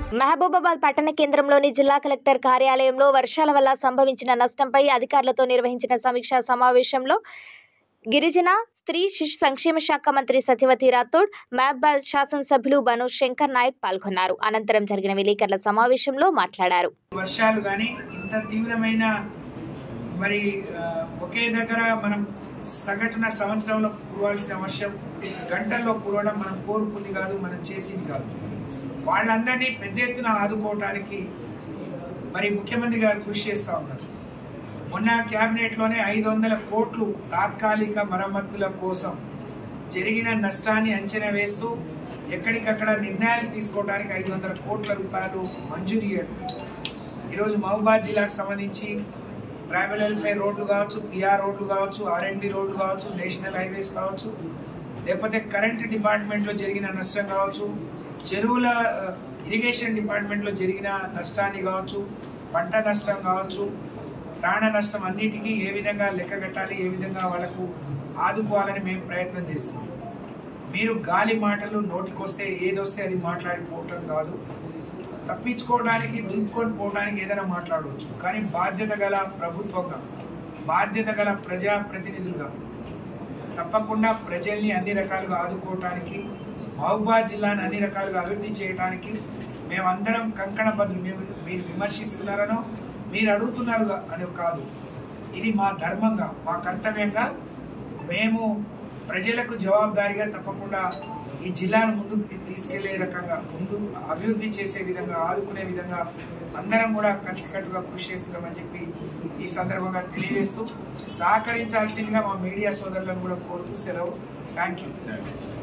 మహబూబాబాద్ పట్టణ కేంద్రంలోని జిల్లా కలెక్టర్ కార్యాలయంలో వర్షాల వల్ల సంభవించిన నష్టంపై అధికారులతో నిర్వహించిన సమీక్షా సమావేశంలో గిరిజన స్త్రీ శిశు సంక్షేమ శాఖ మంత్రి సత్యవతి రాథోడ్ మహబాద్ శాసనసభ్యులు బను శంకర్ నాయక్ పాల్గొన్నారు అనంతరం జరిగిన విలేకరుల సమావేశంలో మాట్లాడారు వర్షాలు కానీ ఇంత తీవ్రమైన మరి ఆ, ఒకే దగ్గర మనం సగటున సంవత్సరంలో కురవాల్సిన వర్షం గంటల్లో కురవడం మనం కోరుకుంది కాదు మనం చేసింది కాదు వాళ్ళందరినీ పెద్ద ఎత్తున ఆదుకోవటానికి మరి ముఖ్యమంత్రి గారు కృషి చేస్తూ ఉన్నారు మొన్న క్యాబినెట్లోనే ఐదు వందల కోట్లు తాత్కాలిక మరమ్మతుల కోసం జరిగిన నష్టాన్ని అంచనా వేస్తూ ఎక్కడికక్కడ నిర్ణయాలు తీసుకోవడానికి ఐదు వందల కోట్ల రూపాయలు మంజూరు చేయడం ఈరోజు మహబూబాద్ జిల్లాకు సంబంధించి ట్రైబల్ వెల్ఫేర్ రోడ్లు కావచ్చు పిఆర్ రోడ్లు కావచ్చు ఆర్ఎండ్బి రోడ్లు కావచ్చు నేషనల్ హైవేస్ కావచ్చు లేకపోతే కరెంట్ డిపార్ట్మెంట్లో జరిగిన నష్టం కావచ్చు చెరువుల ఆ, ఇరిగేషన్ డిపార్ట్మెంట్లో జరిగిన నష్టాన్ని కావచ్చు పంట నష్టం కావచ్చు ప్రాణ నష్టం అన్నిటికీ ఏ విధంగా లెక్క కట్టాలి ఏ విధంగా వాళ్ళకు ఆదుకోవాలని మేము ప్రయత్నం చేస్తున్నాం మీరు గాలి మాటలు నోటికొస్తే ఏదొస్తే అది మాట్లాడిపోవటం కాదు తప్పించుకోవడానికి దుంపుకొని పోవడానికి ఏదైనా మాట్లాడవచ్చు కానీ బాధ్యత గల ప్రభుత్వంగా బాధ్యత గల ప్రజాప్రతినిధులుగా తప్పకుండా ప్రజల్ని అన్ని రకాలుగా ఆదుకోవటానికి మహబూబాద్ జిల్లాను అన్ని రకాలుగా అభివృద్ధి చేయడానికి మేమందరం కంకణ బదులు మేము మీరు విమర్శిస్తున్నారనో మీరు అడుగుతున్నారు అని కాదు ఇది మా ధర్మంగా మా కర్తవ్యంగా మేము ప్రజలకు జవాబుదారీగా తప్పకుండా ఈ జిల్లాను ముందుకు తీసుకెళ్లే రకంగా ముందు అభివృద్ధి చేసే విధంగా ఆదుకునే విధంగా అందరం కూడా కలిసికట్టుగా కృషి చేస్తున్నామని చెప్పి ఈ సందర్భంగా తెలియజేస్తూ సహకరించాల్సిందిగా మా మీడియా సోదరులను కూడా కోరుతూ సెలవు థ్యాంక్ యూ